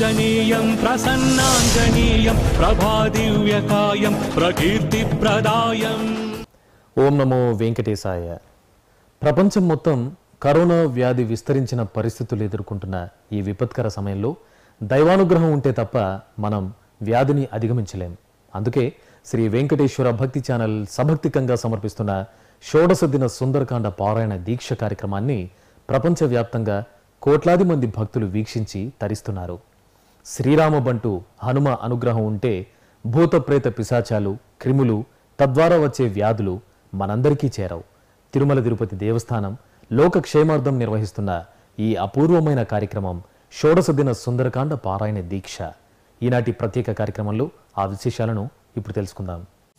శ్రీయాంజనేయం ప్రసన్నాంజనేయం ప్రభాదివ్యకాయం ప్రకీర్తిప్రదాయం ఓం నమో వెంకటేశాయ ప్రపంచం మొత్తం కరోనా వ్యాధి విస్తరించిన పరిస్థితులు ఎదుర్కొంటున్న ఈ విపత్కర సమయంలో దైవానుగ్రహం ఉంటే తప్ప మనం వ్యాధిని అధిగమించలేం అందుకే శ్రీ వెంకటేశ్వర భక్తి ఛానల్ సభక్తికంగా సమర్పిస్తున్న షోడశ దిన సుందరకాండ పారాయణ దీక్ష కార్యక్రమాన్ని ప్రపంచవ్యాప్తంగా కోట్లాది మంది భక్తులు వీక్షించి తరిస్తున్నారు శ్రీరామ బంటు హనుమ అనుగ్రహం ఉంటే భూత ప్రేత పిశాచాలు క్రిములు తద్వారా వచ్చే వ్యాధులు మనందరికీ చేరవు తిరుమల తిరుపతి దేవస్థానం లోక క్షేమార్థం నిర్వహిస్తున్న ఈ అపూర్వమైన కార్యక్రమం షోడశ దిన సుందరకాండ పారాయణ దీక్ష ఈనాటి ప్రత్యేక కార్యక్రమంలో ఆ విశేషాలను ఇప్పుడు తెలుసుకుందాం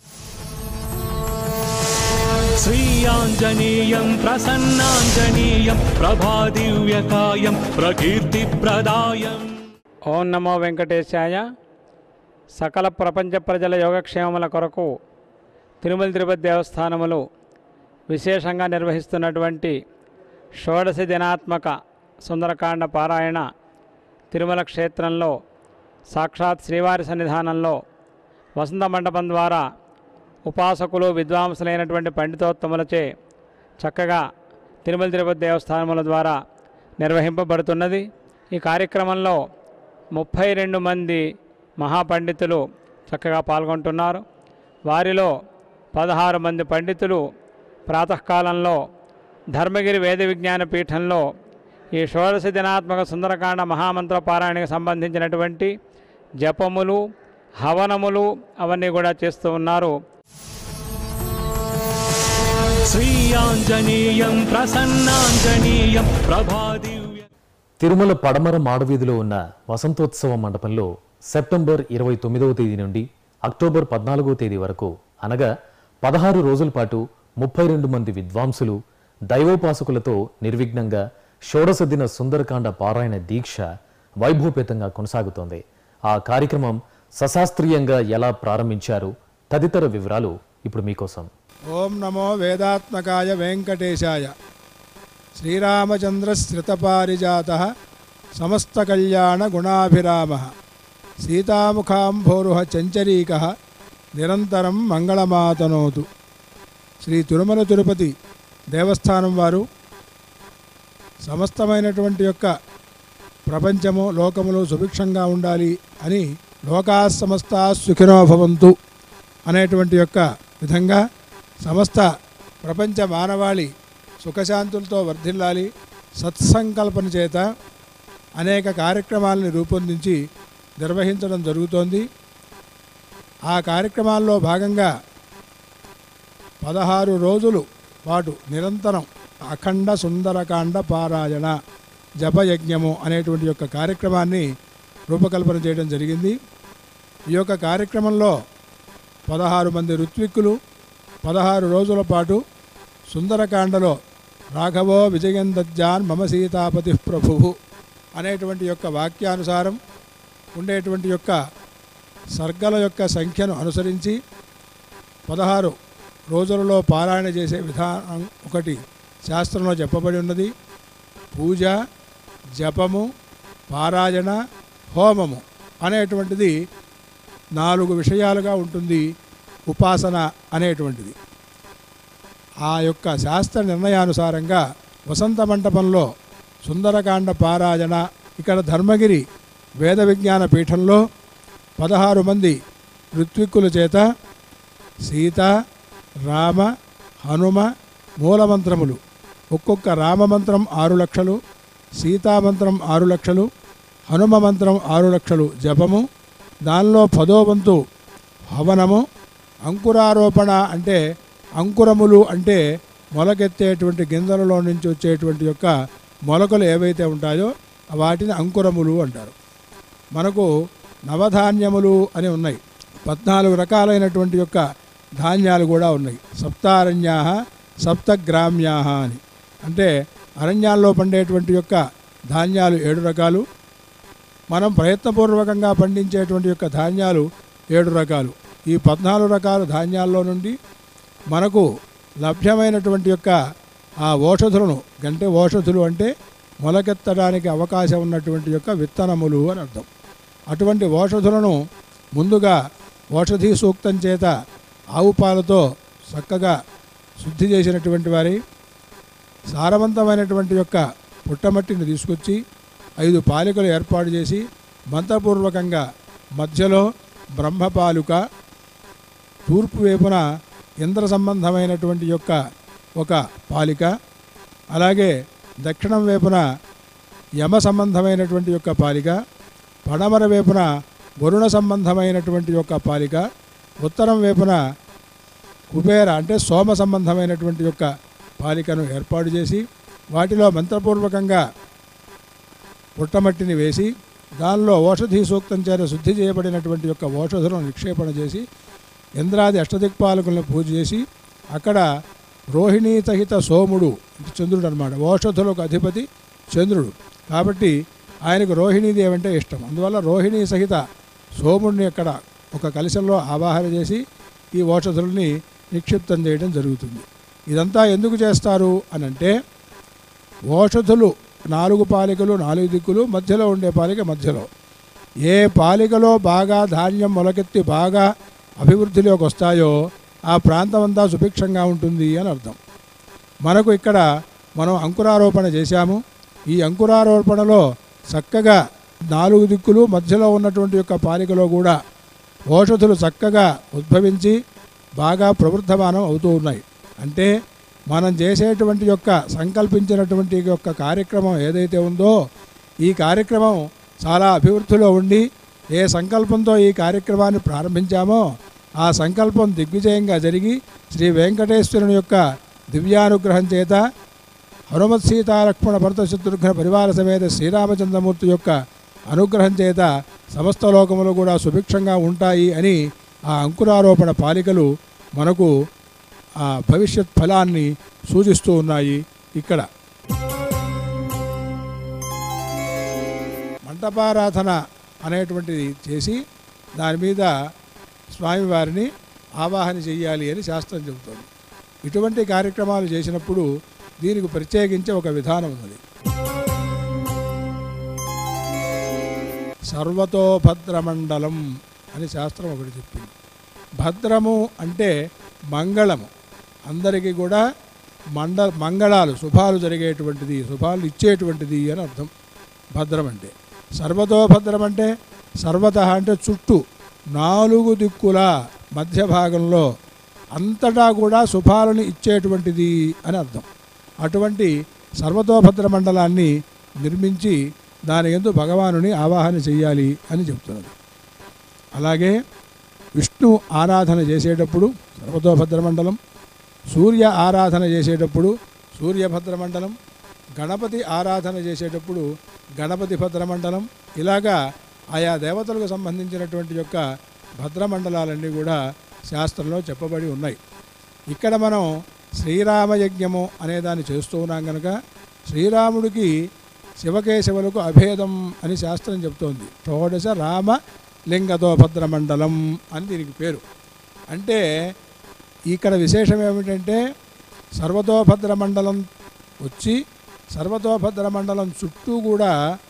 శ్రీయాంజనేయం ప్రసన్నాంజనేయం ప్రభాదివ్యకాయం ప్రకీర్తిప్రదాయం ఓం నమో వెంకటేశాయ సకల ప్రపంచ ప్రజల యోగక్షేమముల కొరకు తిరుమల తిరుపతి దేవస్థానములు విశేషంగా నిర్వహిస్తున్నటువంటి షోడశ దినాత్మక సుందరకాండ పారాయణ తిరుమల క్షేత్రంలో సాక్షాత్ శ్రీవారి సన్నిధానంలో వసంత మండపం ద్వారా ఉపాసకులు విద్వాంసులైనటువంటి పండితోత్తములచే చక్కగా తిరుమల తిరుపతి దేవస్థానముల ద్వారా నిర్వహింపబడుతున్నది ఈ కార్యక్రమంలో ముప్పై రెండు మంది మహాపండితులు చక్కగా పాల్గొంటున్నారు వారిలో పదహారు మంది పండితులు ప్రాతకాలంలో ధర్మగిరి వేద విజ్ఞాన పీఠంలో ఈ షోడశ దినాత్మక సుందరకాండ మహామంత్ర పారాయణకు సంబంధించినటువంటి జపములు హవనములు అవన్నీ కూడా చేస్తూ ఉన్నారు శ్రీయాంజనేయం ప్రసన్నాంజనేయం ప్రభాదివ్య తిరుమల పడమర మాడవీధిలో ఉన్న వసంతోత్సవ మండపంలో సెప్టెంబర్ ఇరవై తొమ్మిదవ తేదీ నుండి అక్టోబర్ పద్నాలుగవ తేదీ వరకు అనగా పదహారు రోజుల పాటు ముప్పై రెండు మంది విద్వాంసులు దైవోపాసకులతో నిర్విఘ్నంగా షోడశ దిన సుందరకాండ పారాయణ దీక్ష వైభవపేతంగా కొనసాగుతోంది ఆ కార్యక్రమం సశాస్త్రీయంగా ఎలా ప్రారంభించారు తదితర వివరాలు ఇప్పుడు మీకోసం ఓం నమో వేదాత్మకాయ వెంకటేశాయ శ్రీరామచంద్రశ్రితపారిజాత సమస్తకళ్యాణ గుణాభిరామ సీతాముఖాంభోరుహ చంచరీక నిరంతరం మంగళమాతనోతు శ్రీ తిరుమల తిరుపతి దేవస్థానం వారు సమస్తమైనటువంటి యొక్క ప్రపంచము లోకములు సుభిక్షంగా ఉండాలి అని లోకా సమస్త సుఖినో భవంతు అనేటువంటి యొక్క విధంగా సమస్త ప్రపంచ మానవాళి సుఖశాంతులతో వర్ధిల్లాలి సత్సంకల్పన చేత అనేక కార్యక్రమాలను రూపొందించి నిర్వహించడం జరుగుతోంది ఆ కార్యక్రమాల్లో భాగంగా పదహారు రోజులు పాటు నిరంతరం అఖండ సుందరకాండ పారాయణ జపయజ్ఞము అనేటువంటి యొక్క కార్యక్రమాన్ని రూపకల్పన చేయడం జరిగింది ఈ యొక్క కార్యక్రమంలో పదహారు మంది ఋత్విక్కులు పదహారు రోజుల పాటు సుందరకాండలో రాఘవో విజయం దజ్జాన్ మమ సీతాపతి ప్రభువు అనేటువంటి యొక్క వాక్యానుసారం ఉండేటువంటి యొక్క సర్గల యొక్క సంఖ్యను అనుసరించి పదహారు రోజులలో పారాయణ చేసే విధానం ఒకటి శాస్త్రంలో చెప్పబడి ఉన్నది పూజ జపము పారాయణ హోమము అనేటువంటిది నాలుగు విషయాలుగా ఉంటుంది ఉపాసన అనేటువంటిది ఆ యొక్క శాస్త్ర నిర్ణయానుసారంగా వసంత మంటపంలో సుందరకాండ పారాయణ ఇక్కడ ధర్మగిరి వేద విజ్ఞాన పీఠంలో పదహారు మంది ఋత్విక్కుల చేత సీత రామ హనుమ మూలమంత్రములు ఒక్కొక్క రామమంత్రం ఆరు లక్షలు సీతామంత్రం ఆరు లక్షలు హనుమ మంత్రం ఆరు లక్షలు జపము దానిలో పదో వంతు హవనము అంకురారోపణ అంటే అంకురములు అంటే మొలకెత్తేటువంటి గింజలలో నుంచి వచ్చేటువంటి యొక్క మొలకలు ఏవైతే ఉంటాయో వాటిని అంకురములు అంటారు మనకు నవధాన్యములు అని ఉన్నాయి పద్నాలుగు రకాలైనటువంటి యొక్క ధాన్యాలు కూడా ఉన్నాయి సప్తారణ్యా సప్తగ్రామ్యా అని అంటే అరణ్యాల్లో పండేటువంటి యొక్క ధాన్యాలు ఏడు రకాలు మనం ప్రయత్నపూర్వకంగా పండించేటువంటి యొక్క ధాన్యాలు ఏడు రకాలు ఈ పద్నాలుగు రకాల ధాన్యాల్లో నుండి మనకు లభ్యమైనటువంటి యొక్క ఆ ఓషధులను అంటే ఓషధులు అంటే మొలకెత్తడానికి అవకాశం ఉన్నటువంటి యొక్క విత్తనములు అని అర్థం అటువంటి ఓషధులను ముందుగా ఓషధీ సూక్తం చేత ఆవు పాలతో చక్కగా శుద్ధి చేసినటువంటి వారి సారవంతమైనటువంటి యొక్క పుట్టమట్టిని తీసుకొచ్చి ఐదు పాలికలు ఏర్పాటు చేసి మంత్రపూర్వకంగా మధ్యలో బ్రహ్మపాలుక తూర్పు వైపున ఇంద్ర సంబంధమైనటువంటి యొక్క ఒక పాలిక అలాగే దక్షిణం వైపున యమ సంబంధమైనటువంటి యొక్క పాలిక పడమర వైపున వరుణ సంబంధమైనటువంటి యొక్క పాలిక ఉత్తరం వైపున కుబేర అంటే సోమ సంబంధమైనటువంటి యొక్క పాలికను ఏర్పాటు చేసి వాటిలో మంత్రపూర్వకంగా పుట్టమట్టిని వేసి దానిలో ఓషధి సూక్తం చేత శుద్ధి చేయబడినటువంటి యొక్క ఓషధులను నిక్షేపణ చేసి ఇంద్రాది అష్టదిక్పాలకులను పూజ చేసి అక్కడ రోహిణీ సహిత సోముడు అంటే చంద్రుడు అనమాట ఓషధులకు అధిపతి చంద్రుడు కాబట్టి ఆయనకు రోహిణీదేవి అంటే ఇష్టం అందువల్ల రోహిణీ సహిత సోముడిని అక్కడ ఒక కలశంలో ఆవాహన చేసి ఈ ఓషధుల్ని నిక్షిప్తం చేయడం జరుగుతుంది ఇదంతా ఎందుకు చేస్తారు అని అంటే ఓషధులు నాలుగు పాలికలు నాలుగు దిక్కులు మధ్యలో ఉండే పాలిక మధ్యలో ఏ పాలికలో బాగా ధాన్యం మొలకెత్తి బాగా అభివృద్ధిలోకి వస్తాయో ఆ ప్రాంతం అంతా సుభిక్షంగా ఉంటుంది అని అర్థం మనకు ఇక్కడ మనం అంకురారోపణ చేశాము ఈ అంకురారోపణలో చక్కగా నాలుగు దిక్కులు మధ్యలో ఉన్నటువంటి యొక్క పాలికలో కూడా ఓషధులు చక్కగా ఉద్భవించి బాగా ప్రవృద్ధమానం అవుతూ ఉన్నాయి అంటే మనం చేసేటువంటి యొక్క సంకల్పించినటువంటి యొక్క కార్యక్రమం ఏదైతే ఉందో ఈ కార్యక్రమం చాలా అభివృద్ధిలో ఉండి ఏ సంకల్పంతో ఈ కార్యక్రమాన్ని ప్రారంభించామో ఆ సంకల్పం దిగ్విజయంగా జరిగి శ్రీ వెంకటేశ్వరుని యొక్క దివ్యానుగ్రహం చేత హనుమత్ సీతాలక్ష్మణ భరత శత్రుఘ్న పరివార సమేత శ్రీరామచంద్రమూర్తి యొక్క అనుగ్రహం చేత సమస్త లోకములు కూడా సుభిక్షంగా ఉంటాయి అని ఆ అంకురారోపణ పాలికలు మనకు ఆ భవిష్యత్ ఫలాన్ని సూచిస్తూ ఉన్నాయి ఇక్కడ మంటపారాధన అనేటువంటిది చేసి దాని మీద స్వామివారిని ఆవాహన చెయ్యాలి అని శాస్త్రం చెబుతోంది ఇటువంటి కార్యక్రమాలు చేసినప్పుడు దీనికి ప్రత్యేకించి ఒక విధానం ఉన్నది సర్వతో భద్రమండలం అని శాస్త్రం ఒకటి చెప్పింది భద్రము అంటే మంగళము అందరికీ కూడా మండ మంగళాలు శుభాలు జరిగేటువంటిది శుభాలు ఇచ్చేటువంటిది అని అర్థం భద్రం అంటే సర్వతో భద్రం అంటే సర్వత అంటే చుట్టూ నాలుగు దిక్కుల మధ్య భాగంలో అంతటా కూడా శుభాలను ఇచ్చేటువంటిది అని అర్థం అటువంటి సర్వతోభద్ర మండలాన్ని నిర్మించి దాని ఎందు భగవానుని ఆవాహన చెయ్యాలి అని చెప్తున్నది అలాగే విష్ణు ఆరాధన చేసేటప్పుడు సర్వతోభద్ర మండలం సూర్య ఆరాధన చేసేటప్పుడు సూర్యభద్ర మండలం గణపతి ఆరాధన చేసేటప్పుడు గణపతి భద్రమండలం ఇలాగా ఆయా దేవతలకు సంబంధించినటువంటి యొక్క భద్రమండలాలన్నీ కూడా శాస్త్రంలో చెప్పబడి ఉన్నాయి ఇక్కడ మనం శ్రీరామయజ్ఞము అనే దాన్ని చేస్తూ ఉన్నాం కనుక శ్రీరాముడికి శివకేశవులకు అభేదం అని శాస్త్రం చెప్తోంది షోడశ రామ లింగతో భద్రమండలం అని దీనికి పేరు అంటే ఇక్కడ విశేషం ఏమిటంటే సర్వతోభద్ర మండలం వచ్చి సర్వతోభద్ర మండలం చుట్టూ కూడా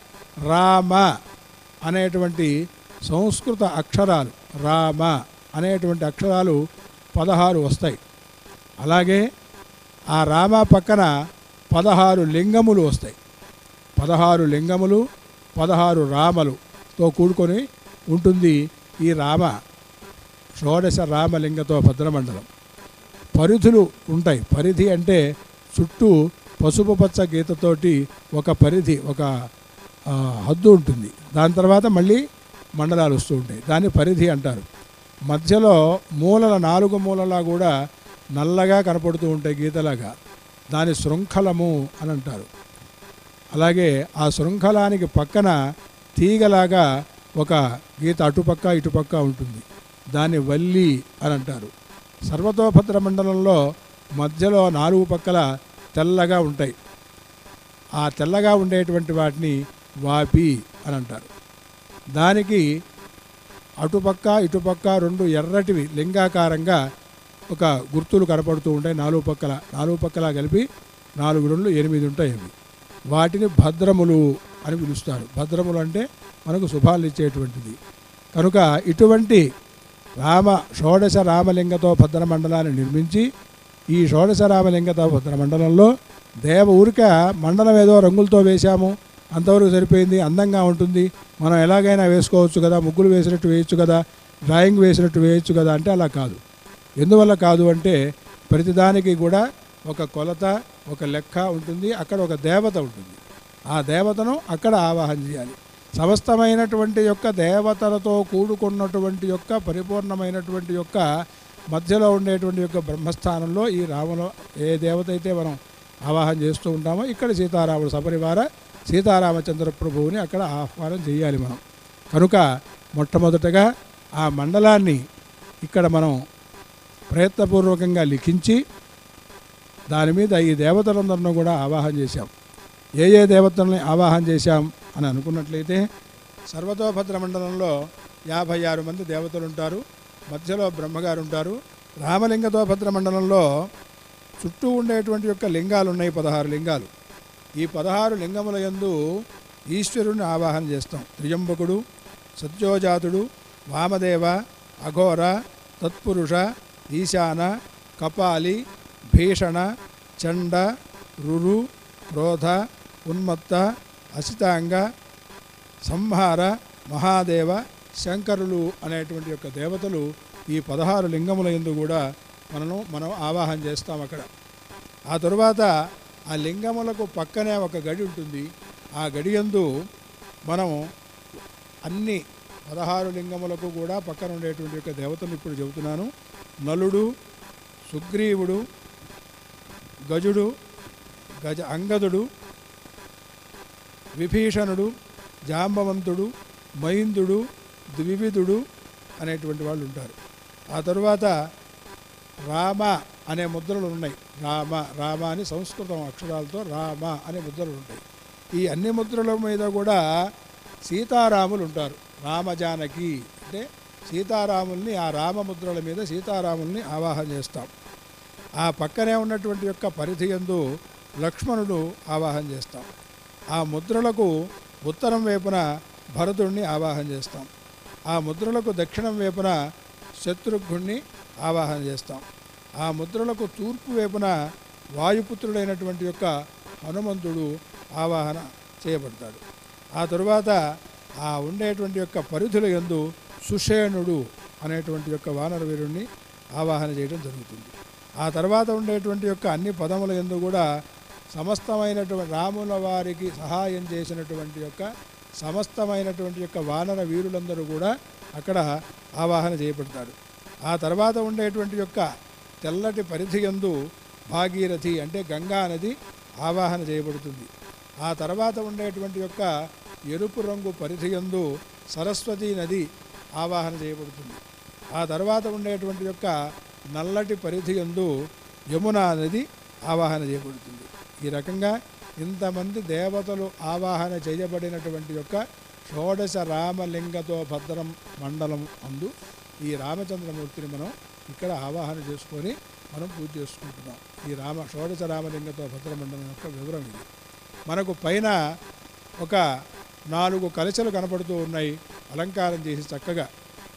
రామ అనేటువంటి సంస్కృత అక్షరాలు రామ అనేటువంటి అక్షరాలు పదహారు వస్తాయి అలాగే ఆ రామ పక్కన పదహారు లింగములు వస్తాయి పదహారు లింగములు పదహారు రామలుతో కూడుకొని ఉంటుంది ఈ రామ షోడశ రామలింగతో భద్రమండలం పరిధులు ఉంటాయి పరిధి అంటే చుట్టూ పసుపు పచ్చ గీతతోటి ఒక పరిధి ఒక ఆ, హద్దు ఉంటుంది దాని తర్వాత మళ్ళీ మండలాలు వస్తూ ఉంటాయి దాన్ని పరిధి అంటారు మధ్యలో మూలల నాలుగు మూలలా కూడా నల్లగా కనపడుతూ ఉంటాయి గీతలాగా దాని శృంఖలము అని అంటారు అలాగే ఆ శృంఖలానికి పక్కన తీగలాగా ఒక గీత అటుపక్క ఇటుపక్క ఉంటుంది దాన్ని వల్లి అని అంటారు సర్వతోభద్ర మండలంలో మధ్యలో నాలుగు పక్కల తెల్లగా ఉంటాయి ఆ తెల్లగా ఉండేటువంటి వాటిని వాపి అని అంటారు దానికి అటుపక్క ఇటుపక్క రెండు ఎర్రటివి లింగాకారంగా ఒక గుర్తులు కనపడుతూ ఉంటాయి నాలుగు పక్కల నాలుగు పక్కల కలిపి నాలుగు రెండు ఎనిమిది ఉంటాయి అవి వాటిని భద్రములు అని పిలుస్తారు భద్రములు అంటే మనకు శుభాలు ఇచ్చేటువంటిది కనుక ఇటువంటి రామ షోడశ రామలింగతో భద్రమండలాన్ని నిర్మించి ఈ షోడశ రామలింగతో భద్రమండలంలో దేవ ఊరిక మండలం ఏదో రంగులతో వేశాము అంతవరకు సరిపోయింది అందంగా ఉంటుంది మనం ఎలాగైనా వేసుకోవచ్చు కదా ముగ్గులు వేసినట్టు వేయచ్చు కదా డ్రాయింగ్ వేసినట్టు వేయచ్చు కదా అంటే అలా కాదు ఎందువల్ల కాదు అంటే ప్రతిదానికి కూడా ఒక కొలత ఒక లెక్క ఉంటుంది అక్కడ ఒక దేవత ఉంటుంది ఆ దేవతను అక్కడ ఆవాహన చేయాలి సమస్తమైనటువంటి యొక్క దేవతలతో కూడుకున్నటువంటి యొక్క పరిపూర్ణమైనటువంటి యొక్క మధ్యలో ఉండేటువంటి యొక్క బ్రహ్మస్థానంలో ఈ రాములో ఏ దేవత అయితే మనం ఆవాహన చేస్తూ ఉంటామో ఇక్కడ సీతారాముడు సపరివార సీతారామచంద్ర ప్రభువుని అక్కడ ఆహ్వానం చేయాలి మనం కనుక మొట్టమొదటగా ఆ మండలాన్ని ఇక్కడ మనం ప్రయత్నపూర్వకంగా లిఖించి దాని మీద ఈ దేవతలందరినీ కూడా ఆవాహన చేశాం ఏ ఏ దేవతల్ని ఆవాహన చేశాం అని అనుకున్నట్లయితే సర్వతోభద్ర మండలంలో యాభై ఆరు మంది దేవతలు ఉంటారు మధ్యలో బ్రహ్మగారు ఉంటారు రామలింగతో భద్ర మండలంలో చుట్టూ ఉండేటువంటి యొక్క లింగాలు ఉన్నాయి పదహారు లింగాలు ఈ పదహారు లింగముల యందు ఈశ్వరుని ఆవాహన చేస్తాం త్రియంబకుడు సత్యోజాతుడు వామదేవ అఘోర తత్పురుష ఈశాన కపాలి భీషణ చండ రురు క్రోధ ఉన్మత్త అసితాంగ సంహార మహాదేవ శంకరులు అనేటువంటి యొక్క దేవతలు ఈ పదహారు లింగముల ఎందు కూడా మనను మనం ఆవాహన చేస్తాం అక్కడ ఆ తరువాత ఆ లింగములకు పక్కనే ఒక గడి ఉంటుంది ఆ గడి యందు మనం అన్ని పదహారు లింగములకు కూడా పక్కన ఉండేటువంటి యొక్క దేవతలు ఇప్పుడు చెబుతున్నాను నలుడు సుగ్రీవుడు గజుడు గజ అంగదుడు విభీషణుడు జాంబవంతుడు మైందుడు ద్వివిధుడు అనేటువంటి వాళ్ళు ఉంటారు ఆ తరువాత రామ అనే ముద్రలు ఉన్నాయి రామ రామ అని సంస్కృతం అక్షరాలతో రామ అనే ముద్రలు ఉంటాయి ఈ అన్ని ముద్రల మీద కూడా సీతారాములు ఉంటారు రామజానకి అంటే సీతారాముల్ని ఆ రామముద్రల మీద సీతారాముల్ని ఆవాహన చేస్తాం ఆ పక్కనే ఉన్నటువంటి యొక్క పరిధి యందు లక్ష్మణుడు ఆవాహన చేస్తాం ఆ ముద్రలకు ఉత్తరం వైపున భరతుడిని ఆవాహన చేస్తాం ఆ ముద్రలకు దక్షిణం వైపున శత్రుఘ్నుణ్ణి ఆవాహన చేస్తాం ఆ ముద్రలకు తూర్పు వైపున వాయుపుత్రుడైనటువంటి యొక్క హనుమంతుడు ఆవాహన చేయబడతాడు ఆ తరువాత ఆ ఉండేటువంటి యొక్క పరిధుల యందు సుషేణుడు అనేటువంటి యొక్క వానర వీరుణ్ణి ఆవాహన చేయడం జరుగుతుంది ఆ తర్వాత ఉండేటువంటి యొక్క అన్ని పదముల యందు కూడా సమస్తమైనటువంటి రాముల వారికి సహాయం చేసినటువంటి యొక్క సమస్తమైనటువంటి యొక్క వానర వీరులందరూ కూడా అక్కడ ఆవాహన చేయబడతారు ఆ తర్వాత ఉండేటువంటి యొక్క తెల్లటి పరిధి యందు భాగీరథి అంటే గంగా నది ఆవాహన చేయబడుతుంది ఆ తర్వాత ఉండేటువంటి యొక్క ఎరుపు రంగు పరిధి యందు సరస్వతీ నది ఆవాహన చేయబడుతుంది ఆ తర్వాత ఉండేటువంటి యొక్క నల్లటి పరిధి యందు యమునా నది ఆవాహన చేయబడుతుంది ఈ రకంగా ఇంతమంది దేవతలు ఆవాహన చేయబడినటువంటి యొక్క షోడశ రామలింగతో భద్రం మండలం అందు ఈ రామచంద్రమూర్తిని మనం ఇక్కడ ఆవాహన చేసుకొని మనం పూజ చేసుకుంటున్నాం ఈ రామ షోడశ రామలింగతో భద్రమండలం యొక్క వివరం ఇది మనకు పైన ఒక నాలుగు కలశలు కనపడుతూ ఉన్నాయి అలంకారం చేసి చక్కగా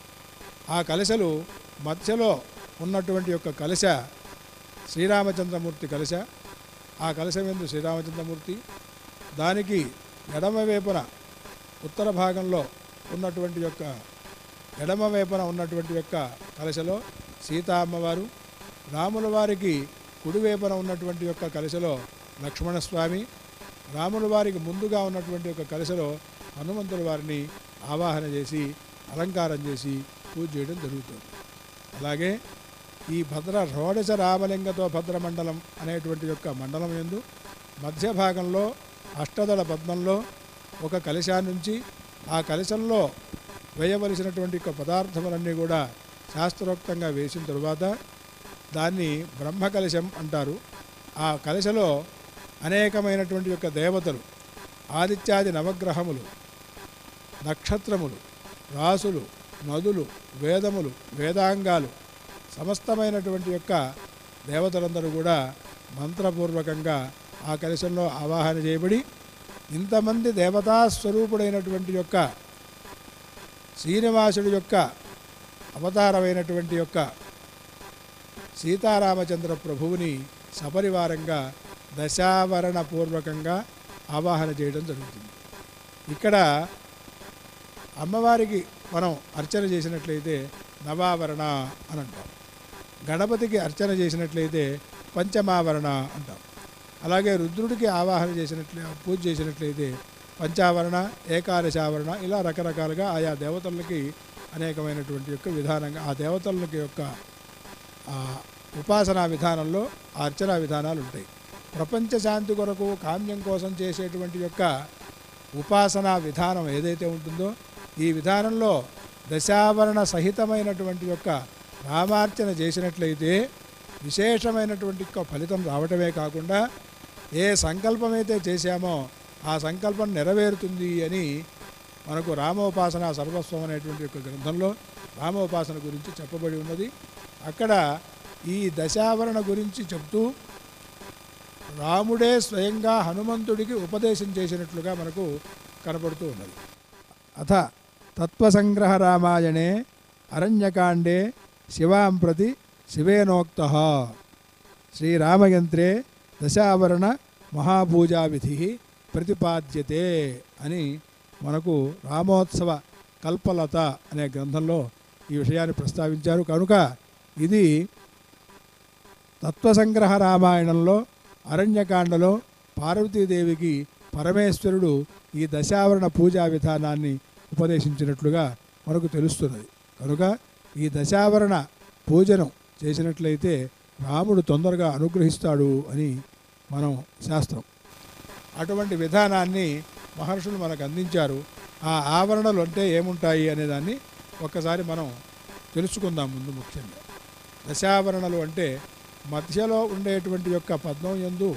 ఆ కలశలు మధ్యలో ఉన్నటువంటి యొక్క కలశ శ్రీరామచంద్రమూర్తి కలశ ఆ కలశం ఎందు శ్రీరామచంద్రమూర్తి దానికి ఎడమ వైపున ఉత్తర భాగంలో ఉన్నటువంటి యొక్క ఎడమ వైపున ఉన్నటువంటి యొక్క కలశలో సీతా అమ్మవారు రాముల వారికి కుడివైపున ఉన్నటువంటి యొక్క కలశలో లక్ష్మణస్వామి రాముల వారికి ముందుగా ఉన్నటువంటి యొక్క కలశలో హనుమంతుల వారిని ఆవాహన చేసి అలంకారం చేసి పూజ చేయడం జరుగుతుంది అలాగే ఈ భద్ర షోడశ రామలింగతో భద్రమండలం అనేటువంటి యొక్క మండలం ఎందు మధ్య భాగంలో అష్టదళ పద్మంలో ఒక కలశా నుంచి ఆ కలశంలో వేయవలసినటువంటి యొక్క పదార్థములన్నీ కూడా శాస్త్రోక్తంగా వేసిన తరువాత దాన్ని బ్రహ్మ కలశం అంటారు ఆ కలశలో అనేకమైనటువంటి యొక్క దేవతలు ఆదిత్యాది నవగ్రహములు నక్షత్రములు రాసులు నదులు వేదములు వేదాంగాలు సమస్తమైనటువంటి యొక్క దేవతలందరూ కూడా మంత్రపూర్వకంగా ఆ కలశంలో ఆవాహన చేయబడి ఇంతమంది దేవతా స్వరూపుడైనటువంటి యొక్క శ్రీనివాసుడి యొక్క అవతారమైనటువంటి యొక్క సీతారామచంద్ర ప్రభువుని సపరివారంగా దశావరణ పూర్వకంగా ఆవాహన చేయడం జరుగుతుంది ఇక్కడ అమ్మవారికి మనం అర్చన చేసినట్లయితే నవావరణ అని అంటాం గణపతికి అర్చన చేసినట్లయితే పంచమావరణ అంటాం అలాగే రుద్రుడికి ఆవాహన చేసినట్లే పూజ చేసినట్లయితే పంచావరణ ఏకాదశావరణ ఇలా రకరకాలుగా ఆయా దేవతలకి అనేకమైనటువంటి యొక్క విధానంగా ఆ దేవతలకి యొక్క ఆ ఉపాసనా విధానంలో ఆ అర్చనా విధానాలు ఉంటాయి ప్రపంచ శాంతి కొరకు కామ్యం కోసం చేసేటువంటి యొక్క ఉపాసనా విధానం ఏదైతే ఉంటుందో ఈ విధానంలో దశావరణ సహితమైనటువంటి యొక్క రామార్చన చేసినట్లయితే విశేషమైనటువంటి యొక్క ఫలితం రావటమే కాకుండా ఏ సంకల్పమైతే చేశామో ఆ సంకల్పం నెరవేరుతుంది అని మనకు రామోపాసన సర్వస్వం అనేటువంటి యొక్క గ్రంథంలో రామోపాసన గురించి చెప్పబడి ఉన్నది అక్కడ ఈ దశావరణ గురించి చెప్తూ రాముడే స్వయంగా హనుమంతుడికి ఉపదేశం చేసినట్లుగా మనకు కనపడుతూ ఉన్నది అథ తత్వసంగ్రహ రామాయణే అరణ్యకాండే శివాం ప్రతి శివేనోక్త శ్రీరామయంత్రే దశావరణ మహాపూజావిధి ప్రతిపాద్యతే అని మనకు రామోత్సవ కల్పలత అనే గ్రంథంలో ఈ విషయాన్ని ప్రస్తావించారు కనుక ఇది తత్వసంగ్రహ రామాయణంలో అరణ్యకాండలో పార్వతీదేవికి పరమేశ్వరుడు ఈ దశావరణ పూజా విధానాన్ని ఉపదేశించినట్లుగా మనకు తెలుస్తున్నది కనుక ఈ దశావరణ పూజను చేసినట్లయితే రాముడు తొందరగా అనుగ్రహిస్తాడు అని మనం శాస్త్రం అటువంటి విధానాన్ని మహర్షులు మనకు అందించారు ఆ ఆవరణలు అంటే ఏముంటాయి అనేదాన్ని ఒక్కసారి మనం తెలుసుకుందాం ముందు ముఖ్యంగా దశావరణలు అంటే మధ్యలో ఉండేటువంటి యొక్క పద్మం యందు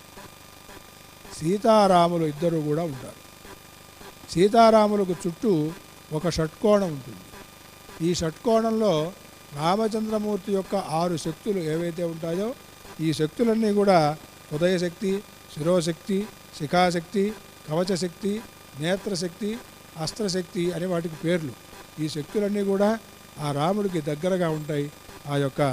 సీతారాములు ఇద్దరు కూడా ఉంటారు సీతారాములకు చుట్టూ ఒక షట్కోణం ఉంటుంది ఈ షట్కోణంలో రామచంద్రమూర్తి యొక్క ఆరు శక్తులు ఏవైతే ఉంటాయో ఈ శక్తులన్నీ కూడా ఉదయశక్తి శిరోశక్తి శిఖాశక్తి కవచశక్తి నేత్రశక్తి అస్త్రశక్తి అనే వాటికి పేర్లు ఈ శక్తులన్నీ కూడా ఆ రాముడికి దగ్గరగా ఉంటాయి ఆ యొక్క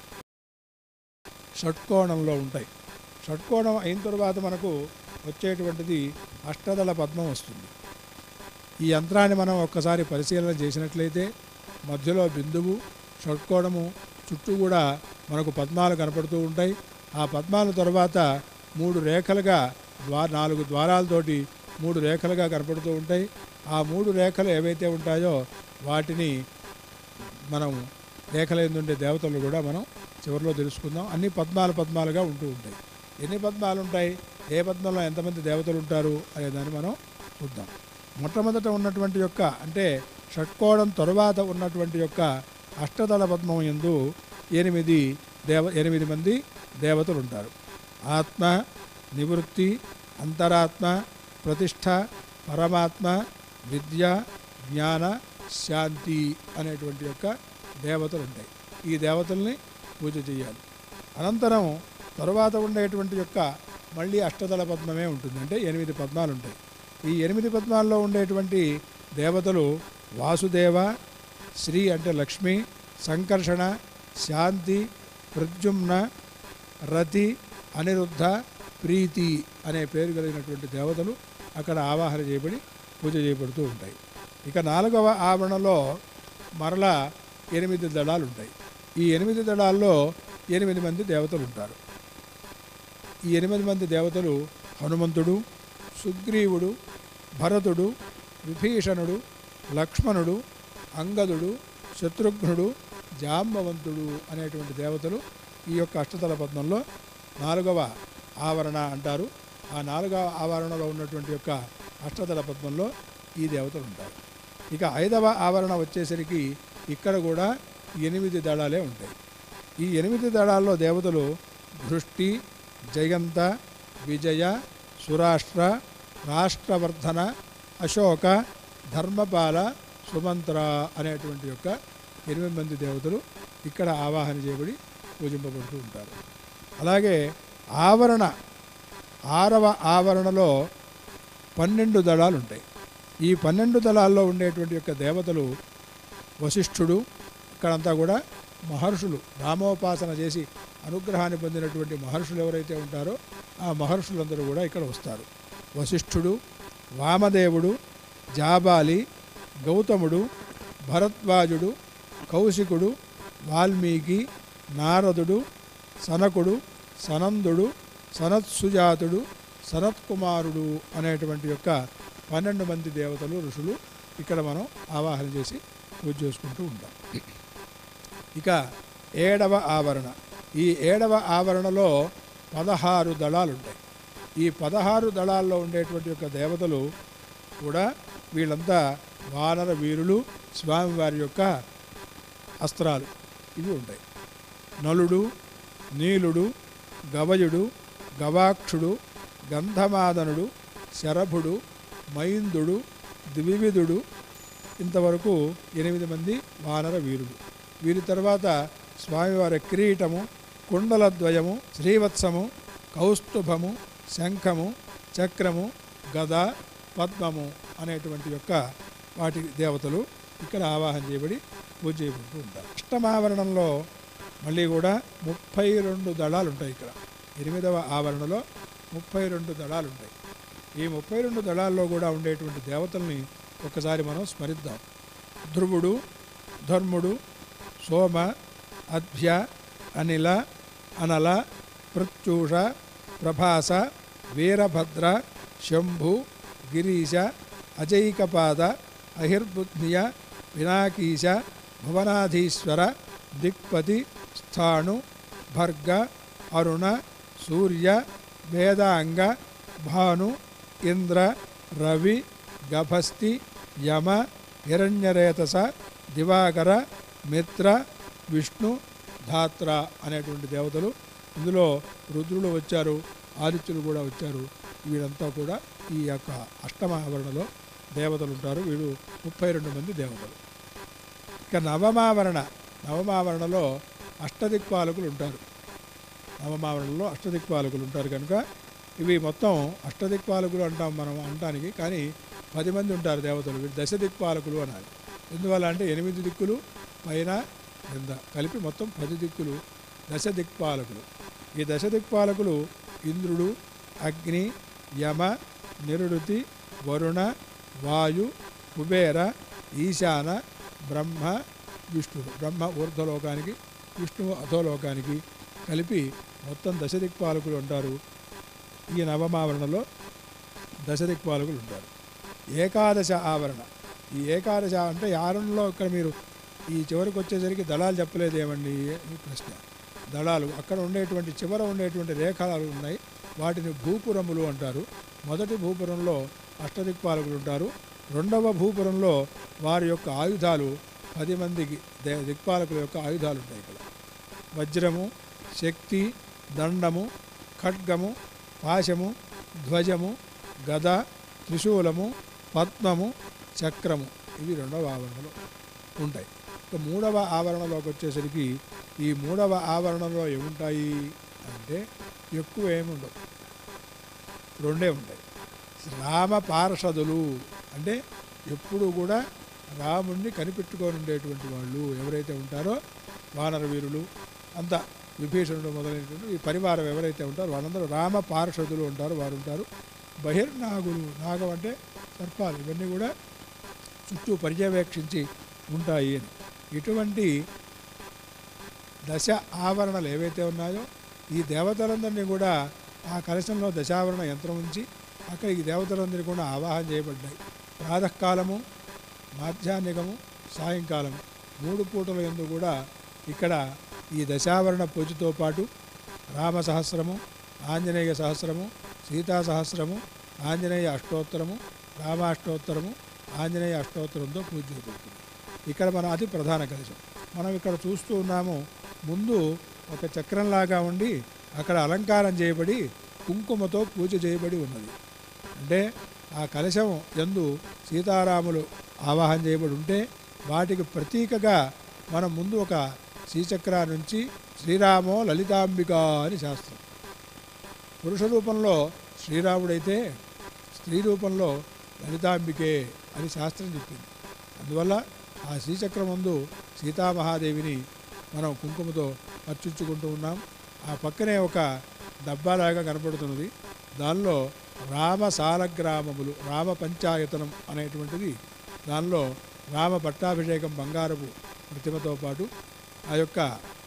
షట్కోణంలో ఉంటాయి షట్కోణం అయిన తర్వాత మనకు వచ్చేటువంటిది అష్టదళ పద్మం వస్తుంది ఈ యంత్రాన్ని మనం ఒక్కసారి పరిశీలన చేసినట్లయితే మధ్యలో బిందువు షట్కోణము చుట్టూ కూడా మనకు పద్మాలు కనపడుతూ ఉంటాయి ఆ పద్మాల తర్వాత మూడు రేఖలుగా ద్వా నాలుగు ద్వారాలతోటి మూడు రేఖలుగా కనపడుతూ ఉంటాయి ఆ మూడు రేఖలు ఏవైతే ఉంటాయో వాటిని మనం రేఖల ఎందు ఉండే దేవతలు కూడా మనం చివరిలో తెలుసుకుందాం అన్ని పద్మాలు పద్మాలుగా ఉంటూ ఉంటాయి ఎన్ని పద్మాలు ఉంటాయి ఏ పద్మంలో ఎంతమంది దేవతలు ఉంటారు అనే దాన్ని మనం చూద్దాం మొట్టమొదట ఉన్నటువంటి యొక్క అంటే షట్కోణం తరువాత ఉన్నటువంటి యొక్క అష్టదళ పద్మం ఎందు ఎనిమిది దేవ ఎనిమిది మంది దేవతలు ఉంటారు ఆత్మ నివృత్తి అంతరాత్మ ప్రతిష్ట పరమాత్మ విద్య జ్ఞాన శాంతి అనేటువంటి యొక్క దేవతలు ఉంటాయి ఈ దేవతల్ని పూజ చేయాలి అనంతరం తరువాత ఉండేటువంటి యొక్క మళ్ళీ అష్టదళ పద్మమే ఉంటుంది అంటే ఎనిమిది పద్మాలు ఉంటాయి ఈ ఎనిమిది పద్మాల్లో ఉండేటువంటి దేవతలు వాసుదేవ శ్రీ అంటే లక్ష్మి సంకర్షణ శాంతి ప్రద్యుమ్న రతి అనిరుద్ధ ప్రీతి అనే పేరు కలిగినటువంటి దేవతలు అక్కడ ఆవాహన చేయబడి పూజ చేయబడుతూ ఉంటాయి ఇక నాలుగవ ఆవరణలో మరలా ఎనిమిది దళాలు ఉంటాయి ఈ ఎనిమిది దళాల్లో ఎనిమిది మంది దేవతలు ఉంటారు ఈ ఎనిమిది మంది దేవతలు హనుమంతుడు సుగ్రీవుడు భరతుడు విభీషణుడు లక్ష్మణుడు అంగదుడు శత్రుఘ్నుడు జాంబవంతుడు అనేటువంటి దేవతలు ఈ యొక్క అష్టతల పద్మంలో నాలుగవ ఆవరణ అంటారు ఆ నాలుగవ ఆవరణలో ఉన్నటువంటి యొక్క అష్టదళ పద్మంలో ఈ దేవతలు ఉంటారు ఇక ఐదవ ఆవరణ వచ్చేసరికి ఇక్కడ కూడా ఎనిమిది దళాలే ఉంటాయి ఈ ఎనిమిది దళాల్లో దేవతలు దృష్టి జయంత విజయ సురాష్ట్ర రాష్ట్రవర్ధన అశోక ధర్మపాల సుమంత్ర అనేటువంటి యొక్క ఎనిమిది మంది దేవతలు ఇక్కడ ఆవాహన చేయబడి పూజింపబడుతూ ఉంటారు అలాగే ఆవరణ ఆరవ ఆవరణలో పన్నెండు దళాలు ఉంటాయి ఈ పన్నెండు దళాల్లో ఉండేటువంటి యొక్క దేవతలు వశిష్ఠుడు ఇక్కడంతా కూడా మహర్షులు రామోపాసన చేసి అనుగ్రహాన్ని పొందినటువంటి మహర్షులు ఎవరైతే ఉంటారో ఆ మహర్షులందరూ కూడా ఇక్కడ వస్తారు వశిష్ఠుడు వామదేవుడు జాబాలి గౌతముడు భరద్వాజుడు కౌశికుడు వాల్మీకి నారదుడు సనకుడు సనందుడు సనత్సుజాతుడు సనత్కుమారుడు అనేటువంటి యొక్క పన్నెండు మంది దేవతలు ఋషులు ఇక్కడ మనం ఆవాహన చేసి పూజ చేసుకుంటూ ఉంటాం ఇక ఏడవ ఆవరణ ఈ ఏడవ ఆవరణలో పదహారు దళాలు ఉంటాయి ఈ పదహారు దళాల్లో ఉండేటువంటి యొక్క దేవతలు కూడా వీళ్ళంతా వానర వీరులు స్వామివారి యొక్క అస్త్రాలు ఇవి ఉంటాయి నలుడు నీలుడు గవయుడు గవాక్షుడు గంధమాదనుడు శరభుడు మైందుడు ద్వివిధుడు ఇంతవరకు ఎనిమిది మంది వానర వీరులు వీరి తర్వాత స్వామివారి కిరీటము కుండలద్వయము శ్రీవత్సము కౌస్తుభము శంఖము చక్రము గద పద్మము అనేటువంటి యొక్క వాటి దేవతలు ఇక్కడ ఆవాహన చేయబడి పూజ చేయబడుతూ ఉంటారు అష్టమావరణంలో మళ్ళీ కూడా ముప్పై రెండు దళాలు ఉంటాయి ఇక్కడ ఎనిమిదవ ఆవరణలో ముప్పై రెండు దళాలు ఉంటాయి ఈ ముప్పై రెండు దళాల్లో కూడా ఉండేటువంటి దేవతల్ని ఒకసారి మనం స్మరిద్దాం ధ్రువుడు ధర్ముడు సోమ అధ్య అనిల అనల ప్రత్యూష ప్రభాస వీరభద్ర శంభు గిరీశ అజైకపాద అహిర్బుద్ధియ పినాకీశ భువనాధీశ్వర దిక్పతి స్థాణు భర్గ అరుణ సూర్య వేదాంగ భాను ఇంద్ర రవి గభస్తి యమ హిరణ్యరేతస దివాకర మిత్ర విష్ణు ధాత్ర అనేటువంటి దేవతలు ఇందులో రుద్రులు వచ్చారు ఆదిత్యులు కూడా వచ్చారు వీరంతా కూడా ఈ యొక్క అష్టమ ఆవరణలో దేవతలు ఉంటారు వీళ్ళు ముప్పై రెండు మంది దేవతలు ఇక నవమావరణ నవమావరణలో అష్టదిక్పాలకులు ఉంటారు నవమావరణలో అష్టదిక్పాలకులు ఉంటారు కనుక ఇవి మొత్తం అష్టదిక్పాలకులు అంటాం మనం అంటానికి కానీ పది మంది ఉంటారు దేవతలు వీళ్ళు దశ దిక్పాలకులు అనాలి ఎందువల్ల అంటే ఎనిమిది దిక్కులు పైన కింద కలిపి మొత్తం పది దిక్కులు దశ దిక్పాలకులు ఈ దశ దిక్పాలకులు ఇంద్రుడు అగ్ని యమ నిరుడుతి వరుణ వాయు కుబేర ఈశాన బ్రహ్మ విష్ణుడు బ్రహ్మ ఊర్ధ్వలోకానికి విష్ణువు అధోలోకానికి కలిపి మొత్తం దశ దిక్పాలకులు ఉంటారు ఈ నవమావరణలో దశ దిక్పాలకులు ఉంటారు ఏకాదశ ఆవరణ ఈ ఏకాదశ అంటే ఈ ఆవరణలో ఇక్కడ మీరు ఈ చివరికి వచ్చేసరికి దళాలు చెప్పలేదు ఏమండి ఈ ప్రశ్న దళాలు అక్కడ ఉండేటువంటి చివర ఉండేటువంటి రేఖలు ఉన్నాయి వాటిని భూపురములు అంటారు మొదటి భూపురంలో అష్టదిక్పాలకులు ఉంటారు రెండవ భూపురంలో వారి యొక్క ఆయుధాలు పది మందికి దే- దిక్పాలకుల యొక్క ఆయుధాలు ఉంటాయి ఇక్కడ వజ్రము శక్తి దండము ఖడ్గము పాశము ధ్వజము గద త్రిశూలము పద్మము చక్రము ఇవి రెండవ ఆవరణలో ఉంటాయి ఇక మూడవ ఆవరణలోకి వచ్చేసరికి ఈ మూడవ ఆవరణలో ఏముంటాయి అంటే ఎక్కువ ఏముండవు రెండే ఉంటాయి రామ పార్షదులు అంటే ఎప్పుడు కూడా రాముణ్ణి కనిపెట్టుకొని ఉండేటువంటి వాళ్ళు ఎవరైతే ఉంటారో వానర వీరులు అంతా విభీషణుడు మొదలైనటువంటి ఈ పరివారం ఎవరైతే ఉంటారో వాళ్ళందరూ రామ పార్షదులు ఉంటారు వారు ఉంటారు బహిర్నాగులు నాగం అంటే సర్పాలు ఇవన్నీ కూడా చుట్టూ పర్యవేక్షించి ఉంటాయి అని ఇటువంటి దశ ఆవరణలు ఏవైతే ఉన్నాయో ఈ దేవతలందరినీ కూడా ఆ కలశంలో దశావరణ యంత్రం ఉంచి అక్కడ ఈ దేవతలందరినీ కూడా ఆవాహన చేయబడ్డాయి ప్రాతకాలము మాధ్యాహ్నికము సాయంకాలము మూడు పూటల ఎందు కూడా ఇక్కడ ఈ దశావరణ పూజతో పాటు రామ సహస్రము ఆంజనేయ సహస్రము సీతా సహస్రము ఆంజనేయ అష్టోత్తరము రామాష్టోత్తరము ఆంజనేయ అష్టోత్తరంతో పూజ చేయబడుతుంది ఇక్కడ మన అతి ప్రధాన కలశం మనం ఇక్కడ చూస్తూ ఉన్నాము ముందు ఒక చక్రంలాగా ఉండి అక్కడ అలంకారం చేయబడి కుంకుమతో పూజ చేయబడి ఉన్నది అంటే ఆ కలశం ఎందు సీతారాములు ఆవాహన చేయబడి ఉంటే వాటికి ప్రతీకగా మనం ముందు ఒక శ్రీచక్ర నుంచి శ్రీరామో లలితాంబిక అని శాస్త్రం పురుష రూపంలో శ్రీరాముడైతే స్త్రీ రూపంలో లలితాంబికే అని శాస్త్రం చెప్పింది అందువల్ల ఆ శ్రీచక్రం ముందు సీతామహాదేవిని మనం కుంకుమతో అర్చించుకుంటూ ఉన్నాం ఆ పక్కనే ఒక డబ్బాలాగా కనపడుతున్నది దానిలో రామ సాలగ్రామములు రామ పంచాయతనం అనేటువంటిది దానిలో రామ పట్టాభిషేకం బంగారపు ప్రతిమతో పాటు ఆ యొక్క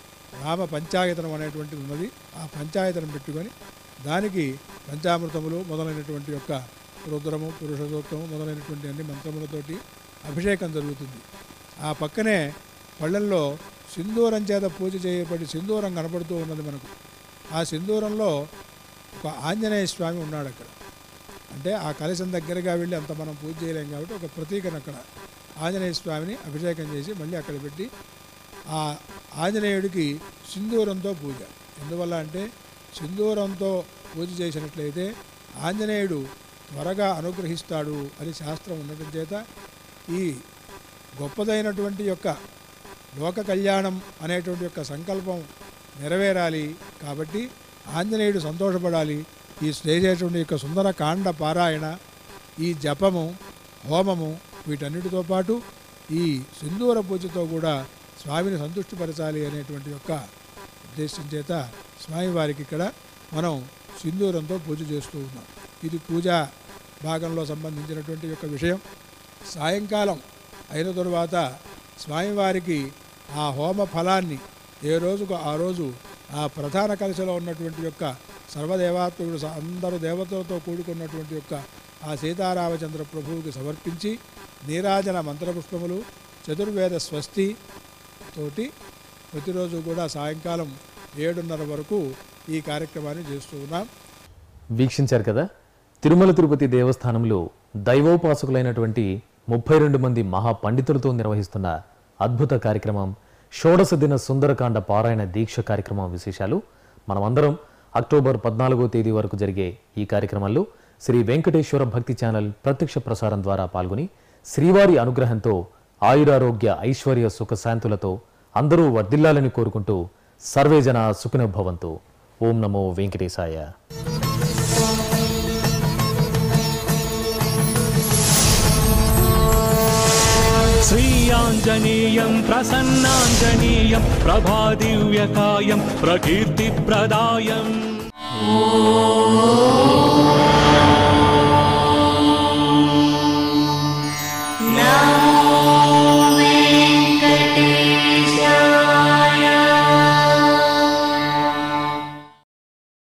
రామ పంచాయతనం అనేటువంటిది ఉన్నది ఆ పంచాయతనం పెట్టుకొని దానికి పంచామృతములు మొదలైనటువంటి యొక్క రుద్రము పురుష సూక్తము మొదలైనటువంటి అన్ని మంత్రములతోటి అభిషేకం జరుగుతుంది ఆ పక్కనే పళ్ళల్లో సింధూరం చేత పూజ చేయబడి సింధూరం కనపడుతూ ఉన్నది మనకు ఆ సింధూరంలో ఒక ఆంజనేయ స్వామి ఉన్నాడు అక్కడ అంటే ఆ కలశం దగ్గరగా వెళ్ళి అంత మనం పూజ చేయలేం కాబట్టి ఒక ప్రతీకను అక్కడ ఆంజనేయ స్వామిని అభిషేకం చేసి మళ్ళీ అక్కడ పెట్టి ఆ ఆంజనేయుడికి సింధూరంతో పూజ ఎందువల్ల అంటే సింధూరంతో పూజ చేసినట్లయితే ఆంజనేయుడు త్వరగా అనుగ్రహిస్తాడు అని శాస్త్రం ఉండటం చేత ఈ గొప్పదైనటువంటి యొక్క లోక కళ్యాణం అనేటువంటి యొక్క సంకల్పం నెరవేరాలి కాబట్టి ఆంజనేయుడు సంతోషపడాలి ఈ చేసేటువంటి యొక్క సుందర కాండ పారాయణ ఈ జపము హోమము వీటన్నిటితో పాటు ఈ సింధూర పూజతో కూడా స్వామిని సంతృష్టిపరచాలి అనేటువంటి యొక్క ఉద్దేశం చేత స్వామివారికి ఇక్కడ మనం సింధూరంతో పూజ చేస్తూ ఉన్నాం ఇది పూజా భాగంలో సంబంధించినటువంటి యొక్క విషయం సాయంకాలం అయిన తరువాత స్వామివారికి ఆ హోమ ఫలాన్ని ఏ రోజుకు ఆ రోజు ఆ ప్రధాన కలశలో ఉన్నటువంటి యొక్క సర్వదేవాత్మకుడు స- అందరు దేవతలతో కూడుకున్నటువంటి యొక్క ఆ సీతారామచంద్ర ప్రభువుకి సమర్పించి నీరాజన మంత్రపుష్పములు చతుర్వేద స్వస్తి తోటి ప్రతిరోజు కూడా సాయంకాలం ఏడున్నర వరకు ఈ కార్యక్రమాన్ని చేస్తూ ఉన్నాం వీక్షించారు కదా తిరుమల తిరుపతి దేవస్థానంలో దైవోపాసకులైనటువంటి ముప్పై రెండు మంది మహా పండితులతో నిర్వహిస్తున్న అద్భుత కార్యక్రమం షోడశ దిన సుందరకాండ పారాయణ దీక్ష కార్యక్రమం విశేషాలు మనమందరం అక్టోబర్ పద్నాలుగో తేదీ వరకు జరిగే ఈ కార్యక్రమంలో శ్రీ వెంకటేశ్వర భక్తి ఛానల్ ప్రత్యక్ష ప్రసారం ద్వారా పాల్గొని శ్రీవారి అనుగ్రహంతో ఆయురారోగ్య ఐశ్వర్య సుఖశాంతులతో అందరూ వర్ధిల్లాలని కోరుకుంటూ సర్వేజన సుఖినభవంతు ఓం నమో వెంకటేశాయ श्रीयाञ्जनेयं प्रसन्नाञ्जनेयं प्रभादिव्यकायं प्रकीर्तिप्रदायम्